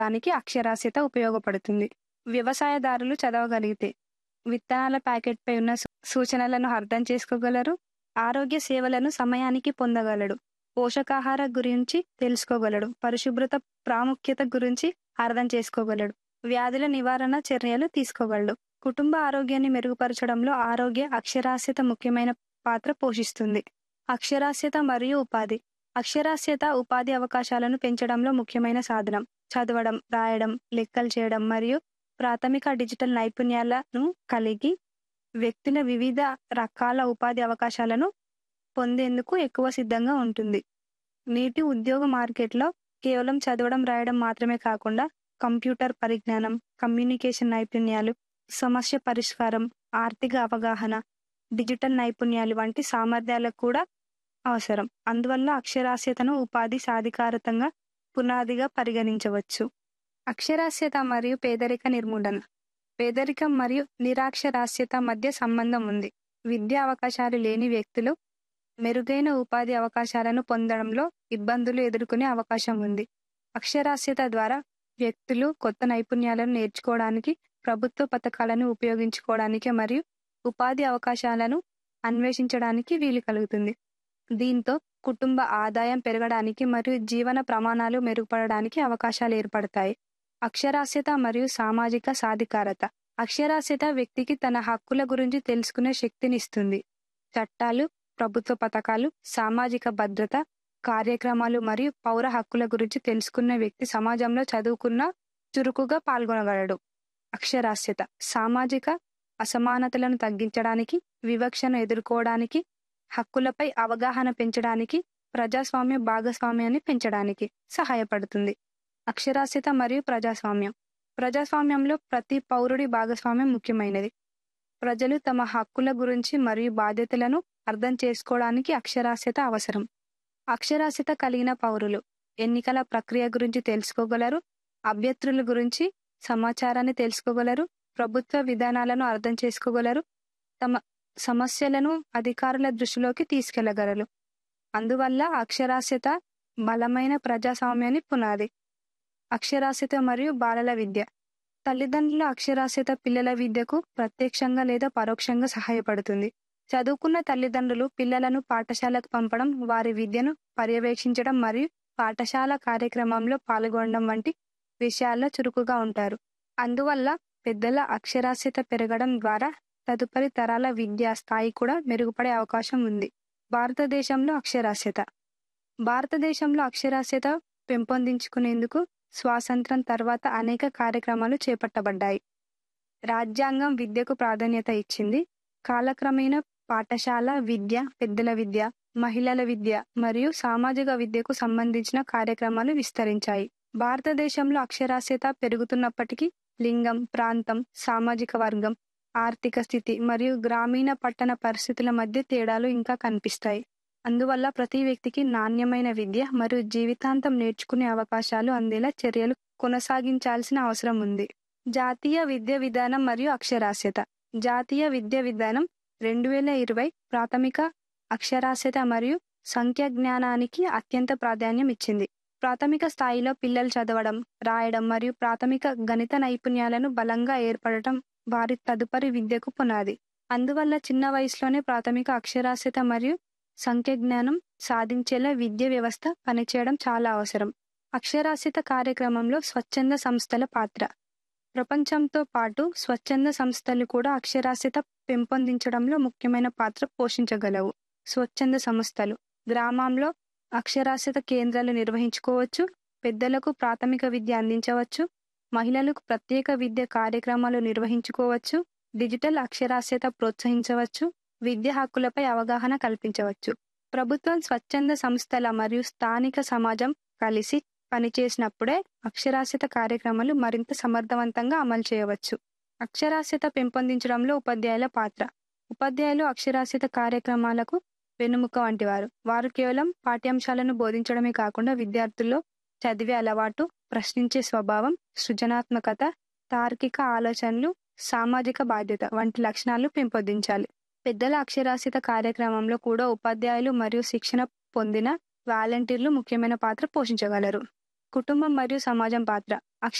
దానికి అక్షరాస్యత ఉపయోగపడుతుంది వ్యవసాయదారులు చదవగలిగితే విత్తనాల ప్యాకెట్పై ఉన్న సూ- సూచనలను అర్థం చేసుకోగలరు ఆరోగ్య సేవలను సమయానికి పొందగలడు పోషకాహార గురించి తెలుసుకోగలడు పరిశుభ్రత ప్రాముఖ్యత గురించి అర్థం చేసుకోగలడు వ్యాధుల నివారణ చర్యలు తీసుకోగలడు కుటుంబ ఆరోగ్యాన్ని మెరుగుపరచడంలో ఆరోగ్య అక్షరాస్యత ముఖ్యమైన పాత్ర పోషిస్తుంది అక్షరాస్యత మరియు ఉపాధి అక్షరాస్యత ఉపాధి అవకాశాలను పెంచడంలో ముఖ్యమైన సాధనం చదవడం రాయడం లెక్కలు చేయడం మరియు ప్రాథమిక డిజిటల్ నైపుణ్యాలను కలిగి వ్యక్తుల వివిధ రకాల ఉపాధి అవకాశాలను పొందేందుకు ఎక్కువ సిద్ధంగా ఉంటుంది నేటి ఉద్యోగ మార్కెట్లో కేవలం చదవడం రాయడం మాత్రమే కాకుండా కంప్యూటర్ పరిజ్ఞానం కమ్యూనికేషన్ నైపుణ్యాలు సమస్య పరిష్కారం ఆర్థిక అవగాహన డిజిటల్ నైపుణ్యాలు వంటి సామర్థ్యాలకు కూడా అవసరం అందువల్ల అక్షరాస్యతను ఉపాధి సాధికారతంగా పునాదిగా పరిగణించవచ్చు అక్షరాస్యత మరియు పేదరిక నిర్మూలన పేదరికం మరియు నిరాక్షరాస్యత మధ్య సంబంధం ఉంది విద్యా అవకాశాలు లేని వ్యక్తులు మెరుగైన ఉపాధి అవకాశాలను పొందడంలో ఇబ్బందులు ఎదుర్కొనే అవకాశం ఉంది అక్షరాస్యత ద్వారా వ్యక్తులు కొత్త నైపుణ్యాలను నేర్చుకోవడానికి ప్రభుత్వ పథకాలను ఉపయోగించుకోవడానికి మరియు ఉపాధి అవకాశాలను అన్వేషించడానికి వీలు కలుగుతుంది దీంతో కుటుంబ ఆదాయం పెరగడానికి మరియు జీవన ప్రమాణాలు మెరుగుపడడానికి అవకాశాలు ఏర్పడతాయి అక్షరాస్యత మరియు సామాజిక సాధికారత అక్షరాస్యత వ్యక్తికి తన హక్కుల గురించి తెలుసుకునే శక్తినిస్తుంది చట్టాలు ప్రభుత్వ పథకాలు సామాజిక భద్రత కార్యక్రమాలు మరియు పౌర హక్కుల గురించి తెలుసుకున్న వ్యక్తి సమాజంలో చదువుకున్న చురుకుగా పాల్గొనగలడు అక్షరాస్యత సామాజిక అసమానతలను తగ్గించడానికి వివక్షను ఎదుర్కోవడానికి హక్కులపై అవగాహన పెంచడానికి ప్రజాస్వామ్య భాగస్వామ్యాన్ని పెంచడానికి సహాయపడుతుంది అక్షరాస్యత మరియు ప్రజాస్వామ్యం ప్రజాస్వామ్యంలో ప్రతి పౌరుడి భాగస్వామ్యం ముఖ్యమైనది ప్రజలు తమ హక్కుల గురించి మరియు బాధ్యతలను అర్థం చేసుకోవడానికి అక్షరాస్యత అవసరం అక్షరాస్యత కలిగిన పౌరులు ఎన్నికల ప్రక్రియ గురించి తెలుసుకోగలరు అభ్యర్థుల గురించి సమాచారాన్ని తెలుసుకోగలరు ప్రభుత్వ విధానాలను అర్థం చేసుకోగలరు తమ సమస్యలను అధికారుల దృష్టిలోకి తీసుకెళ్లగలరు అందువల్ల అక్షరాస్యత బలమైన ప్రజాస్వామ్యాన్ని పునాది అక్షరాస్యత మరియు బాలల విద్య తల్లిదండ్రుల అక్షరాస్యత పిల్లల విద్యకు ప్రత్యక్షంగా లేదా పరోక్షంగా సహాయపడుతుంది చదువుకున్న తల్లిదండ్రులు పిల్లలను పాఠశాలకు పంపడం వారి విద్యను పర్యవేక్షించడం మరియు పాఠశాల కార్యక్రమంలో పాల్గొనడం వంటి విషయాల్లో చురుకుగా ఉంటారు అందువల్ల పెద్దల అక్షరాస్యత పెరగడం ద్వారా తదుపరి తరాల విద్యా స్థాయి కూడా మెరుగుపడే అవకాశం ఉంది భారతదేశంలో అక్షరాస్యత భారతదేశంలో అక్షరాస్యత పెంపొందించుకునేందుకు స్వాతంత్రం తర్వాత అనేక కార్యక్రమాలు చేపట్టబడ్డాయి రాజ్యాంగం విద్యకు ప్రాధాన్యత ఇచ్చింది కాలక్రమేణా పాఠశాల విద్య పెద్దల విద్య మహిళల విద్య మరియు సామాజిక విద్యకు సంబంధించిన కార్యక్రమాలు విస్తరించాయి భారతదేశంలో అక్షరాస్యత పెరుగుతున్నప్పటికీ లింగం ప్రాంతం సామాజిక వర్గం ఆర్థిక స్థితి మరియు గ్రామీణ పట్టణ పరిస్థితుల మధ్య తేడాలు ఇంకా కనిపిస్తాయి అందువల్ల ప్రతి వ్యక్తికి నాణ్యమైన విద్య మరియు జీవితాంతం నేర్చుకునే అవకాశాలు అందేలా చర్యలు కొనసాగించాల్సిన అవసరం ఉంది జాతీయ విద్యా విధానం మరియు అక్షరాస్యత జాతీయ విద్యా విధానం రెండు వేల ఇరవై ప్రాథమిక అక్షరాస్యత మరియు సంఖ్యా జ్ఞానానికి అత్యంత ప్రాధాన్యం ఇచ్చింది ప్రాథమిక స్థాయిలో పిల్లలు చదవడం రాయడం మరియు ప్రాథమిక గణిత నైపుణ్యాలను బలంగా ఏర్పడటం వారి తదుపరి విద్యకు పునాది అందువల్ల చిన్న వయసులోనే ప్రాథమిక అక్షరాస్యత మరియు సంఖ్య జ్ఞానం సాధించేలా విద్య వ్యవస్థ పనిచేయడం చాలా అవసరం అక్షరాస్యత కార్యక్రమంలో స్వచ్ఛంద సంస్థల పాత్ర ప్రపంచంతో పాటు స్వచ్ఛంద సంస్థలు కూడా అక్షరాస్యత పెంపొందించడంలో ముఖ్యమైన పాత్ర పోషించగలవు స్వచ్ఛంద సంస్థలు గ్రామంలో అక్షరాస్యత కేంద్రాలు నిర్వహించుకోవచ్చు పెద్దలకు ప్రాథమిక విద్య అందించవచ్చు మహిళలకు ప్రత్యేక విద్య కార్యక్రమాలు నిర్వహించుకోవచ్చు డిజిటల్ అక్షరాస్యత ప్రోత్సహించవచ్చు విద్య హక్కులపై అవగాహన కల్పించవచ్చు ప్రభుత్వం స్వచ్ఛంద సంస్థల మరియు స్థానిక సమాజం కలిసి పనిచేసినప్పుడే అక్షరాస్యత కార్యక్రమాలు మరింత సమర్థవంతంగా అమలు చేయవచ్చు అక్షరాస్యత పెంపొందించడంలో ఉపాధ్యాయుల పాత్ర ఉపాధ్యాయులు అక్షరాస్యత కార్యక్రమాలకు వెన్నుముక వంటివారు వారు కేవలం పాఠ్యాంశాలను బోధించడమే కాకుండా విద్యార్థుల్లో చదివే అలవాటు ప్రశ్నించే స్వభావం సృజనాత్మకత తార్కిక ఆలోచనలు సామాజిక బాధ్యత వంటి లక్షణాలు పెంపొందించాలి పెద్దల అక్షరాస్యత కార్యక్రమంలో కూడా ఉపాధ్యాయులు మరియు శిక్షణ పొందిన వాలంటీర్లు ముఖ్యమైన పాత్ర పోషించగలరు కుటుంబం మరియు సమాజం పాత్ర